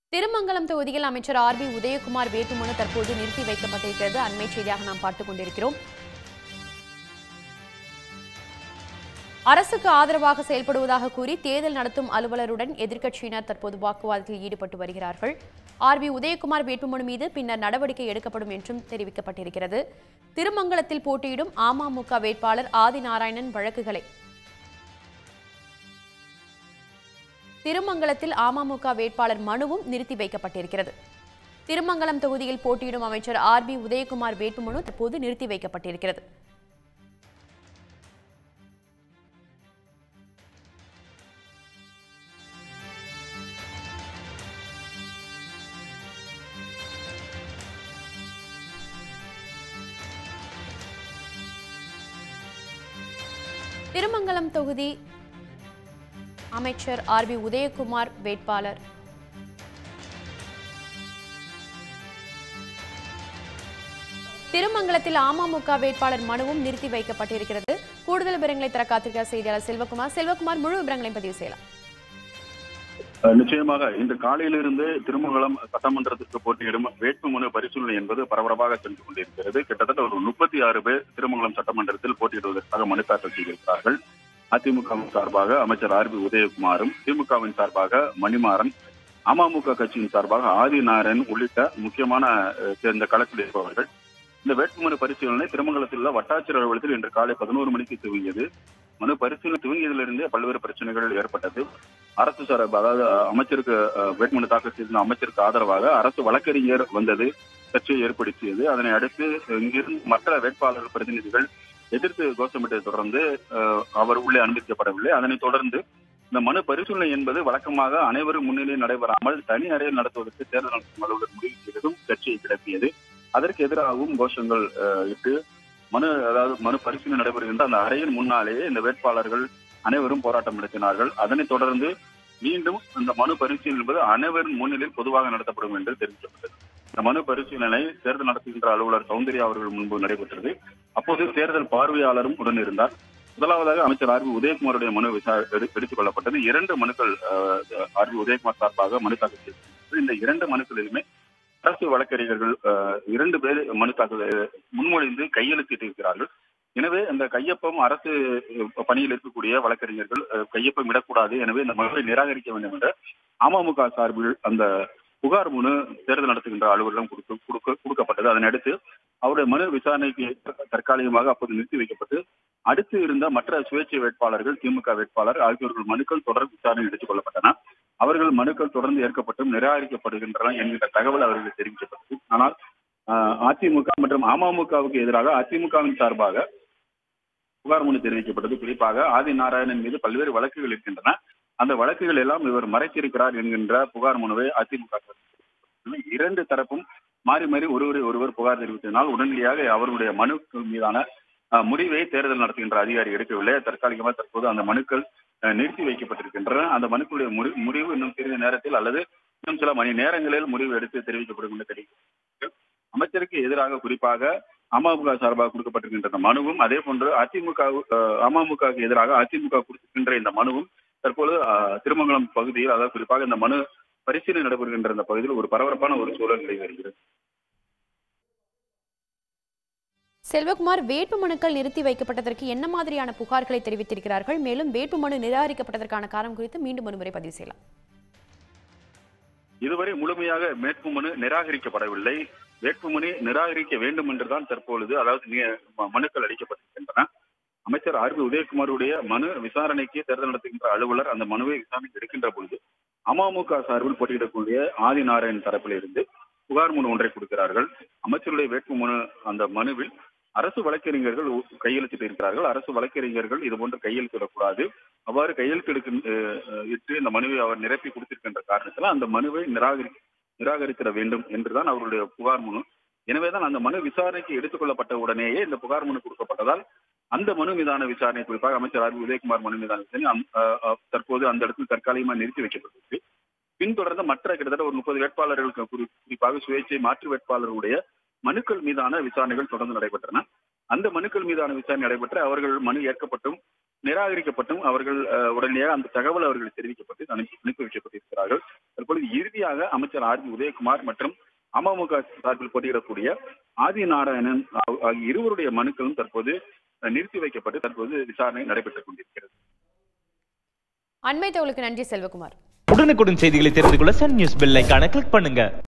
திருமங்கலம் தொகுதியில் அமைச்சர் R B Udhayakumar வேட்புமனு தற்போது நிறுத்தி வைக்கப்பட்டிருக்கிறது அண்மை செய்தியாக நாம் பார்த்துக் கொண்டிருக்கிறோம் அரசுக்கு ஆதரவாக செயல்படுவதாக கூறி தேர்தல் நடத்தும் அலுவலருடன் எதிர்க்கட்சியினர் தற்போது வாக்குவாதத்தில் ஈடுபட்டு வருகிறார்கள் ஆர் பி உதயகுமார் வேட்புமனு மீது பின்னர் நடவடிக்கை எடுக்கப்படும் என்றும் தெரிவிக்கப்பட்டிருக்கிறது திருமங்கலத்தில் போட்டியிடும் அமமுக வேட்பாளர் ஆதிநாராயணன் வழக்குகளை திருமங்கலத்தில் அமமுக வேட்பாளர் மனுவும் நிறுத்தி வைக்கப்பட்டிருக்கிறது திருமங்கலம் தொகுதியில் போட்டியிடும் அமைச்சர் ஆர் பி உதயகுமார் வேட்புமனு தற்போது நிறுத்தி வைக்கப்பட்டிருக்கிறது திருமங்கலம் தொகுதி அமைச்சர் ஆர் பி உதயகுமார் வேட்பாளர் திருமங்கலத்தில் அமமுக வேட்பாளர் மனுவும் நிறுத்தி வைக்கப்பட்டிருக்கிறது கூடுதல் விவரங்களை தர காத்திருக்கிற செய்தியாளர் செல்வகுமார் செல்வகுமார் முழு விவரங்களையும் பதிவு செய்யலாம் அஹ் நிச்சயமாக இன்று காலையிலிருந்து திருமங்கலம் சட்டமன்றத்திற்கு போட்டியிடும் வேட்புமனு பரிசீலனை என்பது பரபரப்பாக சென்று கொண்டிருக்கிறது கிட்டத்தட்ட ஒரு முப்பத்தி ஆறு பேர் திருமங்கலம் சட்டமன்றத்தில் போட்டியிடுவதற்காக மனு தாக்கல் செய்திருக்கிறார்கள் அதிமுகவின் சார்பாக அமைச்சர் ஆர் பி உதயகுமாரும் திமுகவின் சார்பாக மணிமாறன் அமமுக கட்சியின் சார்பாக ஆதிநாராயணன் உள்ளிட்ட முக்கியமான அஹ், இந்த களத்தில் இருப்பவர்கள் இந்த வேட்புமனு பரிசீலனை திருமங்கலத்தில் உள்ள வட்டாட்சியர் அலுவலகத்தில் இன்று காலை பதினோரு மணிக்கு துவங்கியது மனு பரிசீலனை துவங்கியதிலிருந்தே பல்வேறு பிரச்சனைகள் ஏற்பட்டது அரசு சார்பு அதாவது அமைச்சருக்கு அஹ், வேட்புமனு தாக்கல் செய்த அமைச்சருக்கு ஆதரவாக அரசு வழக்கறிஞர் வந்தது சர்ச்சையை ஏற்படுத்தியது அதனை அடுத்து இங்கிருந்து மற்ற வேட்பாளர் பிரதிநிதிகள் எதிர்த்து கோஷமிட்டதை தொடர்ந்து அஹ், அவர் உள்ளே அனுமதிக்கப்படவில்லை அதனைத் தொடர்ந்து இந்த மனு பரிசீலனை என்பது வழக்கமாக அனைவரும் முன்னிலையில் நடைபெறாமல் தனி அறையில் நடத்துவதற்கு தேர்தல் நடத்தும் அலுவலர் முடிவு செய்ததும் சர்ச்சையை கிளப்பியது அதற்கு எதிராகவும் கோஷங்கள் அஹ், இட்டு மனு அதாவது மனு பரிசீலனை நடைபெறுகின்ற அந்த அறையின் முன்னாலேயே இந்த வேட்பாளர்கள் அனைவரும் போராட்டம் நடத்தினார்கள் அதனைத் தொடர்ந்து மீண்டும் இந்த மனு பரிசீலனை என்பது அனைவரின் முன்னிலையில் பொதுவாக நடத்தப்படும் என்று தெரிவிக்கப்பட்டது இந்த மனு பரிசீலனை தேர்தல் நடத்துகின்ற அலுவலர் சௌந்தர்யா அவர்கள் முன்பு நடைபெற்றது அப்போது தேர்தல் பார்வையாளரும் உடன் இருந்தார் முதலாவதாக அமைச்சர் ஆர் பி உதயகுமாருடைய மனு விசா எடு- எடுத்துக் கொள்ளப்பட்டது இரண்டு மனுக்கள் அஹ், ஆர் பி உதயகுமார் சார்பாக மனு தாக்கல் செய்யப்பட்டது இந்த இரண்டு மனுக்களிலுமே அரசு வழக்கறிஞர்கள் அஹ், இரண்டு பேர் மனு தாக்கல் அஹ், முன்மொழிந்து கையெழுத்திட்டிருக்கிறார்கள் எனவே இந்த கையொப்பம் அரசு அஹ், பணியில் இருக்கக்கூடிய வழக்கறிஞர்கள் அஹ், கையொப்பம் இடக்கூடாது எனவே இந்த மனுவை நிராகரிக்க வேண்டும் என்ற அமமுக சார்பில் அந்த புகார் மனு தேர்தல் நடத்துகின்ற அலுவலகம் கொடுக்க கொடுக்க கொடுக்கப்பட்டது அதனை அடுத்து அவருடைய மனு விசாரணைக்கு தற்காலிகமாக அப்போது நிறுத்தி வைக்கப்பட்டு அடுத்து இருந்த மற்ற சுயேட்சை வேட்பாளர்கள் திமுக வேட்பாளர் ஆகியோர்கள் மனுக்கள் தொடர் விசாரணை எடுத்துக் கொள்ளப்பட்டன அவர்கள் மனுக்கள் தொடர்ந்து ஏற்கப்பட்டும் நிராகரிக்கப்படுகின்றன என்கிற தகவல் அவர்களுக்கு தெரிவிக்கப்பட்டது ஆனால் ஆஹ், அதிமுக மற்றும் அமமுகவுக்கு எதிராக அதிமுகவின் சார்பாக புகார் மனு தெரிவிக்கப்பட்டது குறிப்பாக ஆதி நாராயணன் மீது பல்வேறு வழக்குகள் இருக்கின்றன அந்த வழக்குகள் எல்லாம் இவர் மறைத்திருக்கிறார் என்கின்ற புகார் மனுவை அதிமுக தெரிவித்தது. இரண்டு தரப்பும் மாறி மாறி ஒருவரை ஒருவர் புகார் தெரிவித்ததனால் உடனடியாக அவருடைய மனு மீதான அஹ், முடிவை தேர்தல் நடத்துகின்ற அதிகாரி எடுக்கவில்லை தற்காலிகமாக தற்போது அந்த மனுக்கள் அஹ், நிறுத்தி வைக்கப்பட்டிருக்கின்றன அந்த மனுக்களுடைய முடி- முடிவு இன்னும் சிறிது நேரத்தில் அல்லது இன்னும் சில மணி நேரங்களில் முடிவு எடுத்து தெரிவிக்கப்படும் என்று தெரிவிக்கப்பட்டிருக்கு அமைச்சருக்கு எதிராக குறிப்பாக அமமுக சார்பாக கொடுக்கப்பட்டிருக்கின்ற இந்த மனுவும் அதே போன்று அதிமுக அஹ், அமமுகவுக்கு எதிராக அதிமுக கொடுக்கின்ற இந்த மனுவும் தற்போது அஹ், திருமங்கலம் பகுதியில் அதாவது குறிப்பாக இந்த மனு பரிசீலனை நடைபெறுகின்ற இந்த பகுதியில் ஒரு பரபரப்பான ஒரு சூழல் நிலை வருகிறது செல்வகுமார் வேட்புமனுக்கள் நிறுத்தி வைக்கப்பட்டதற்கு என்ன மாதிரியான புகார்களை தெரிவித்திருக்கிறார்கள் மேலும் வேட்புமனு நிராகரிக்கப்பட்டதற்கான காரணம் குறித்து மீண்டும் ஒருமுறை பதிவு செய்யலாம் இதுவரை முழுமையாக வேட்புமனு நிராகரிக்கப்படவில்லை வேட்புமனு நிராகரிக்க வேண்டும் என்றுதான் தற்பொழுது அதாவது நி- ம- மனுக்கள் அளிக்கப்பட்டிருக்கின்றன அமைச்சர் ஆர் பி உதயகுமாருடைய மனு விசாரணைக்கு தேர்தல் நடத்துகின்ற அலுவலர் அந்த மனுவை விசாரணைக்கு எடுக்கின்ற பொழுது அமமுக சார்பில் போட்டியிடக்கூடிய ஆதிநாராயண் தரப்பில் இருந்து புகார் மனு ஒன்றை கொடுக்கிறார்கள் அமைச்சருடைய வேட்புமனு அந்த மனுவில் அரசு வழக்கறிஞர்கள் உ- கையெழுத்திட்டு இருக்கிறார்கள் அரசு வழக்கறிஞர்கள் இது போன்று கையெழுத்திடக்கூடாது அவ்வாறு கையெழுத்து எடுக்க அஹ், அஹ், இட்டு இந்த மனுவை அவர் நிரப்பி கொடுத்திருக்கின்ற காரணத்தில் அந்த மனுவை நிராகரி நிராகரித்திட வேண்டும் என்றுதான் அவருடைய புகார் மனு எனவேதான் அந்த மனு விசாரணைக்கு எடுத்துக்கொள்ளப்பட்ட உடனேயே இந்த புகார் மனு கொடுக்கப்பட்டதால் அந்த மனு மீதான விசாரணை குறிப்பாக அமைச்சர் ஆர் பி உதயகுமார் மனு மீதான விசாரணை அம்- அஹ், அஹ், தற்போது அந்த இடத்தில் தற்காலிகமாக நிறுத்தி வைக்கப்பட்டிருக்கு பின்தொடர்ந்து மற்ற கிட்டத்தட்ட ஒரு முப்பது வேட்பாளர்களுக்கு குறி- குறிப்பாக சுயேட்சை மாற்று வேட்பாளருடைய மனுக்கள் மீதான விசாரணைகள் தொடர்ந்து நடைபெற்றன அந்த மனுக்கள் மீதான விசாரணை நடைபெற்ற அவர்கள் மனு ஏற்கப்பட்டும் நிராகரிக்கப்பட்டும் அவர்கள் அஹ், உடனடியாக அந்த தகவல் அவர்களுக்கு தெரிவிக்கப்பட்டு அனுப்பி அனுப்பி வைக்கப்பட்டிருக்கிறார்கள் தற்போது தற்பொழுது இறுதியாக அமைச்சர் ஆர் பி உதயகுமார் மற்றும் அமமுக சார்பில் போட்டியிடக்கூடிய ஆதி நாராயணன் ஆ- ஆகிய இருவருடைய மனுக்களும் தற்போது அஹ், நிறுத்தி வைக்கப்பட்டு தற்போது விசாரணை நடைபெற்றுக் கொண்டிருக்கிறது அண்மை தகவலுக்கு நன்றி செல்வகுமார் உடனுக்குடன் செய்திகளை தெரிந்து கொள்ள சன் நியூஸ் பெல் ஐகானை கிளிக் பண்ணுங்க